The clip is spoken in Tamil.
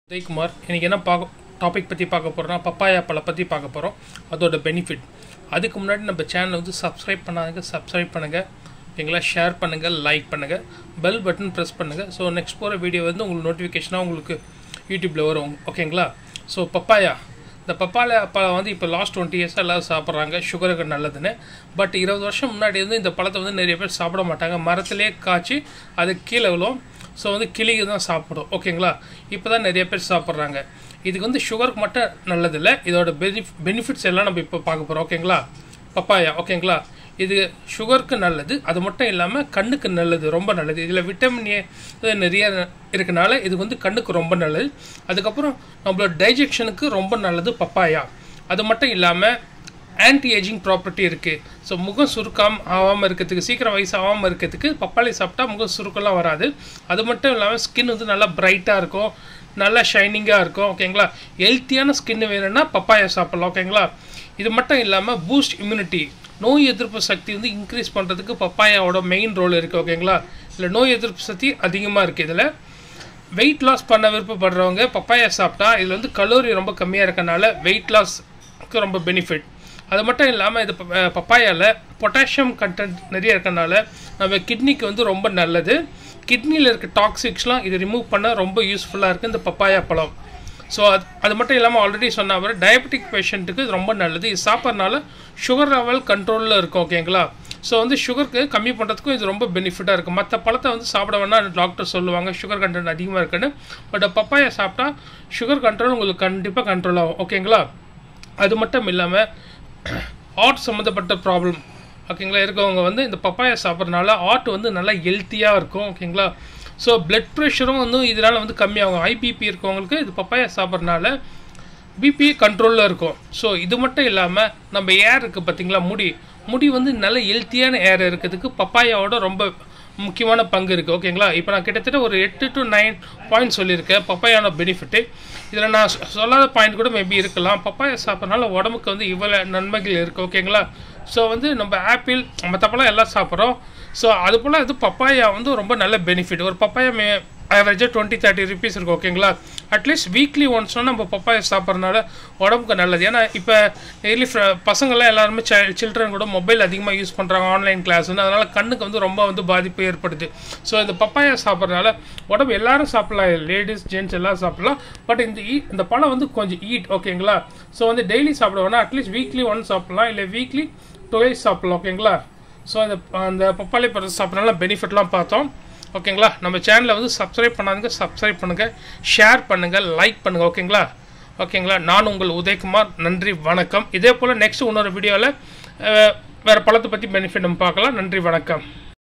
உதயகுமார் இன்றைக்கி என்ன பார்க்க டாபிக் பற்றி பார்க்க போகிறோம்னா பப்பாயா பழம் பற்றி பார்க்க போகிறோம் அதோட பெனிஃபிட் அதுக்கு முன்னாடி நம்ம சேனலை வந்து சப்ஸ்கிரைப் பண்ணாங்க சப்ஸ்கிரைப் பண்ணுங்கள் ஓகேங்களா ஷேர் பண்ணுங்கள் லைக் பண்ணுங்கள் பெல் பட்டன் ப்ரெஸ் பண்ணுங்கள் ஸோ நெக்ஸ்ட் போகிற வீடியோ வந்து உங்களுக்கு நோட்டிஃபிகேஷனாக உங்களுக்கு யூடியூப்பில் வரும் ஓகேங்களா ஸோ பப்பாயா இந்த பப்பாயா பழம் வந்து இப்போ லாஸ்ட் டுவெண்ட்டி இயர்ஸாக எல்லோரும் சாப்பிட்றாங்க சுகருக்கு நல்லதுன்னு பட் இருபது வருஷம் முன்னாடி வந்து இந்த பழத்தை வந்து நிறைய பேர் சாப்பிட மாட்டாங்க மரத்திலே காய்ச்சி அது கீழே விழும் ஸோ வந்து கிளிக்கு தான் சாப்பிடும் ஓகேங்களா இப்போ தான் நிறைய பேர் சாப்பிட்றாங்க இதுக்கு வந்து சுகருக்கு மட்டும் நல்லதில்லை இதோட பெனிஃப் பெனிஃபிட்ஸ் எல்லாம் நம்ம இப்போ பார்க்க போகிறோம் ஓகேங்களா பப்பாயா ஓகேங்களா இது சுகருக்கு நல்லது அது மட்டும் இல்லாமல் கண்ணுக்கு நல்லது ரொம்ப நல்லது இதில் விட்டமின் ஏ நிறைய இருக்கனால இது வந்து கண்ணுக்கு ரொம்ப நல்லது அதுக்கப்புறம் நம்மளோட டைஜஷனுக்கு ரொம்ப நல்லது பப்பாயா அது மட்டும் இல்லாமல் ஆன்டி ஏஜிங் ப்ராப்பர்ட்டி இருக்குது ஸோ முகம் சுருக்கம் ஆகாமல் இருக்கிறதுக்கு சீக்கிரம் வயசு ஆகாமல் இருக்கிறதுக்கு பப்பாளி சாப்பிட்டா முகம் சுருக்கம்லாம் வராது அது மட்டும் இல்லாமல் ஸ்கின் வந்து நல்லா பிரைட்டாக இருக்கும் நல்லா ஷைனிங்காக இருக்கும் ஓகேங்களா ஹெல்த்தியான ஸ்கின் வேணும்னா பப்பாயா சாப்பிட்லாம் ஓகேங்களா இது மட்டும் இல்லாமல் பூஸ்ட் இம்யூனிட்டி நோய் எதிர்ப்பு சக்தி வந்து இன்க்ரீஸ் பண்ணுறதுக்கு பப்பாயாவோட மெயின் ரோல் இருக்குது ஓகேங்களா இதில் நோய் எதிர்ப்பு சக்தி அதிகமாக இருக்குது இதில் வெயிட் லாஸ் பண்ண விருப்பப்படுறவங்க பப்பாயா சாப்பிட்டா இதில் வந்து கலோரி ரொம்ப கம்மியாக இருக்கனால வெயிட் லாஸ்க்கு ரொம்ப பெனிஃபிட் அது மட்டும் இல்லாமல் இது பப்பாயாவில் பொட்டாசியம் கண்டென்ட் நிறைய இருக்கனால நம்ம கிட்னிக்கு வந்து ரொம்ப நல்லது கிட்னியில் இருக்க டாக்ஸிக்ஸ்லாம் இது ரிமூவ் பண்ண ரொம்ப யூஸ்ஃபுல்லாக இருக்குது இந்த பப்பாயா பழம் ஸோ அது அது மட்டும் இல்லாமல் ஆல்ரெடி சொன்ன அவர் டயபெட்டிக் பேஷண்ட்டுக்கு இது ரொம்ப நல்லது இது சாப்பிட்றனால சுகர் லெவல் கண்ட்ரோலில் இருக்கும் ஓகேங்களா ஸோ வந்து சுகருக்கு கம்மி பண்ணுறதுக்கும் இது ரொம்ப பெனிஃபிட்டாக இருக்குது மற்ற பழத்தை வந்து சாப்பிட வேணால் டாக்டர் சொல்லுவாங்க சுகர் கண்டென்ட் அதிகமாக இருக்குன்னு பட் பப்பாயா சாப்பிட்டா சுகர் கண்ட்ரோல் உங்களுக்கு கண்டிப்பாக கண்ட்ரோல் ஆகும் ஓகேங்களா அது மட்டும் இல்லாமல் ஹார்ட் சம்மந்தப்பட்ட ப்ராப்ளம் ஓகேங்களா இருக்கவங்க வந்து இந்த பப்பாயா சாப்பிட்றதுனால ஹார்ட் வந்து நல்லா ஹெல்த்தியாக இருக்கும் ஓகேங்களா ஸோ பிளட் ப்ரெஷரும் வந்து இதனால் வந்து கம்மியாகும் ஐபிபி இருக்கவங்களுக்கு இது பப்பாயா சாப்பிட்றதுனால பிபி கண்ட்ரோலில் இருக்கும் ஸோ இது மட்டும் இல்லாமல் நம்ம ஏர் இருக்குது பார்த்தீங்களா முடி முடி வந்து நல்ல ஹெல்த்தியான ஏர் இருக்கிறதுக்கு பப்பாயாவோட ரொம்ப முக்கியமான பங்கு இருக்குது ஓகேங்களா இப்போ நான் கிட்டத்தட்ட ஒரு எட்டு டு நைன் பாயிண்ட் சொல்லியிருக்கேன் பப்பாயான பெனிஃபிட்டு இதில் நான் சொல்லாத பாயிண்ட் கூட மேபி இருக்கலாம் பப்பாயா சாப்பிட்றதுனால உடம்புக்கு வந்து இவ்வளோ நன்மைகள் இருக்குது ஓகேங்களா ஸோ வந்து நம்ம ஆப்பிள் மற்றப்பெல்லாம் எல்லாம் சாப்பிட்றோம் ஸோ அது போல் இது பப்பாயா வந்து ரொம்ப நல்ல பெனிஃபிட் ஒரு பப்பாயா மே ஆவரேஜாக டுவெண்ட்டி தேர்ட்டி ருபீஸ் இருக்கும் ஓகேங்களா அட்லீஸ்ட் வீக்லி ஒன்ஸ்னா நம்ம பப்பாயா சாப்பிட்றதுனால உடம்புக்கு நல்லது ஏன்னா இப்போ டெய்லி பசங்கள்லாம் எல்லாருமே சில்ட்ரன் கூட மொபைல் அதிகமாக யூஸ் பண்ணுறாங்க ஆன்லைன் கிளாஸ்னு அதனால் கண்ணுக்கு வந்து ரொம்ப வந்து பாதிப்பு ஏற்படுது ஸோ இந்த பப்பாயா சாப்பிட்றதுனால உடம்பு எல்லாரும் சாப்பிட்லாம் லேடிஸ் ஜென்ட்ஸ் எல்லாம் சாப்பிட்லாம் பட் இந்த ஈ இந்த பழம் வந்து கொஞ்சம் ஈட் ஓகேங்களா ஸோ வந்து டெய்லி சாப்பிட வேணா அட்லீஸ்ட் வீக்லி ஒன் சாப்பிட்லாம் இல்லை வீக்லி டுவைஸ் சாப்பிட்லாம் ஓகேங்களா ஸோ இந்த அந்த பப்பாளி பழம் சாப்பிட்றதுனால பெனிஃபிட்லாம் பார்த்தோம் ஓகேங்களா நம்ம சேனலை வந்து சப்ஸ்கிரைப் பண்ணாதுங்க சப்ஸ்கிரைப் பண்ணுங்கள் ஷேர் பண்ணுங்கள் லைக் பண்ணுங்கள் ஓகேங்களா ஓகேங்களா நான் உங்கள் உதயகுமார் நன்றி வணக்கம் இதே போல் நெக்ஸ்ட் இன்னொரு வீடியோவில் வேறு பழத்தை பற்றி பெனிஃபிட் நம்ம பார்க்கலாம் நன்றி வணக்கம்